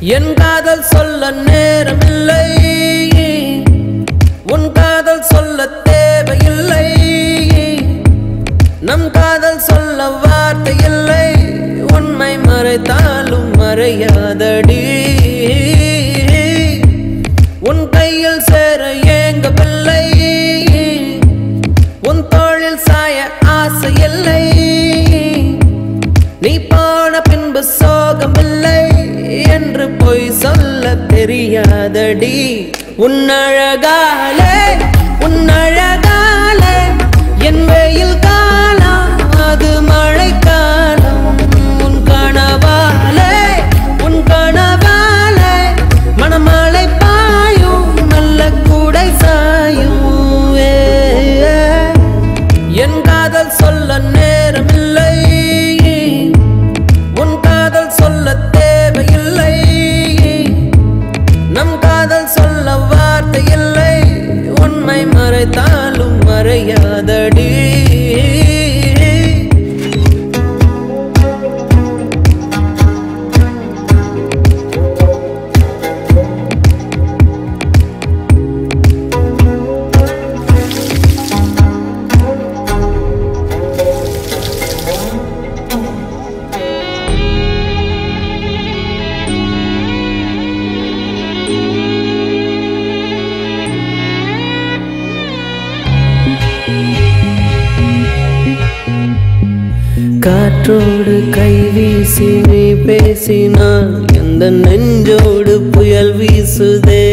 என் காதல் சொல்ல நேரமில்லை உன் காதல் சொல்ல தேவையில்லை நம் காதல் சொல்ல வார்த்தை இல்லை உண்மை மறைத்தாலும் மறையாதடி உன் கையில் சேர ஏங்கவில்லை உன் தோளில் சாய ஆசை இல்லை நீ போன பின்பு சோகமில்லை என்று பொய் சொல்ல தெரியாதடி உன்னழகாலே உன்னழகாலே என் வெயில் காலம் அது மழை காலம் உன் கனவாலே உன் கனவாலே மணமழை பாயும் நல்ல கூடை சாயும் ஏ, ஏ. என் காதல் சொல்ல நேரமில்லை உன் காதல் சொல்ல தேவையில்லை நம் காதல் சொல்ல வார்த்தை இல்லை உண்மை மறைத்தாலும் மறையாதடி காற்றோடு கை வீசி நீ பேசினால் எந்த நெஞ்சோடு புயல் வீசுதே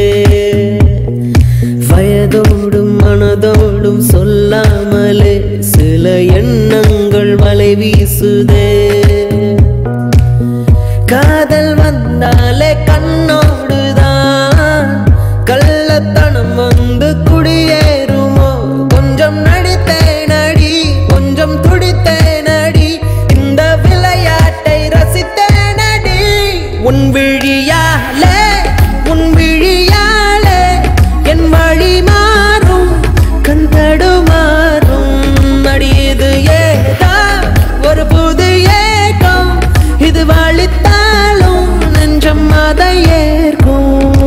வயதோடும் மனதோடும் சொல்லாமலே சில எண்ணங்கள் வலை வீசுதே காதல் வந்தாலே கண்ணோடுதான் கள்ளத்தனம் வந்து குடியேறுமோ கொஞ்சம் நடித்தேன் அடி கொஞ்சம் துடித்தேன் அடி இந்த விளையாட்டை ரசித்தேன் அடி உன் விழியாலே உன் விழியாலே என் வழி மாறும் கண் தடுமாறும் அடி இது ஏதா ஒரு புது ஏக்கம் இது வழித்தாலும் நெஞ்சம் அதை ஏற்கும்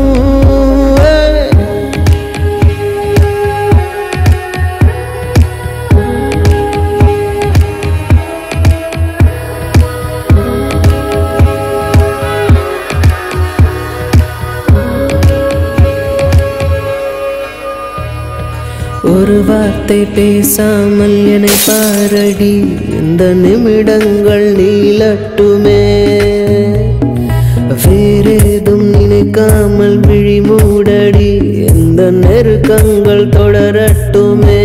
ஒரு வார்த்தை பேசாமல் என்னை பாரடி இந்த நிமிடங்கள் நீளட்டுமே வேறேதும் நினைக்காமல் விழி மூடடி எந்த நெருக்கங்கள் தொடரட்டுமே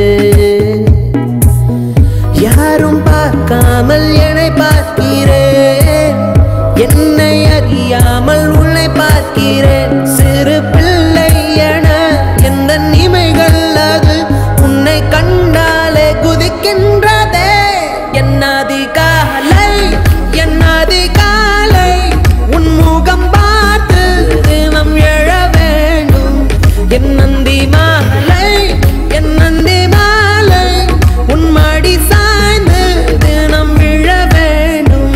யாரும் பார்க்காமல் என்னை பார்க்கிறேன் என்னை அறியாமல் உன்னை பார்க்கிறேன் சிறு பிள்ளை என எந்த நிமைகள் அது உன்னை கண்டாலே குதிக்கின்றதே என்னாதி காலை என்னாதி காலை உன் முகம் பார்த்து தினம் எழ வேண்டும் என் நந்தி மாலை என் நந்தி மாலை உன் மடி சாய்ந்து தினம் விழ வேண்டும்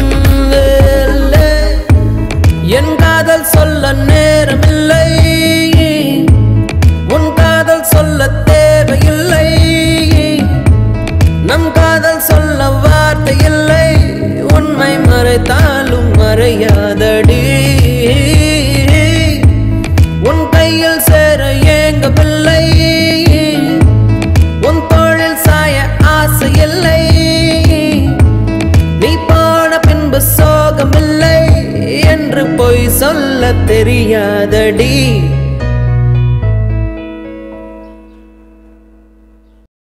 என் காதல் சொல்ல நேரமில்லை உன் காதல் சொல்ல தேவையில்லை நம் காதல் சொல்ல வார்த்தை இல்லை உண்மை மறைத்தாலும் மறையாதடி உன் கையில் சேர ஏங்கவில்லை உன் தோளில் சாய ஆசை இல்லை நீ போன பின்பு சோகமில்லை என்று பொய் சொல்ல தெரியாதடி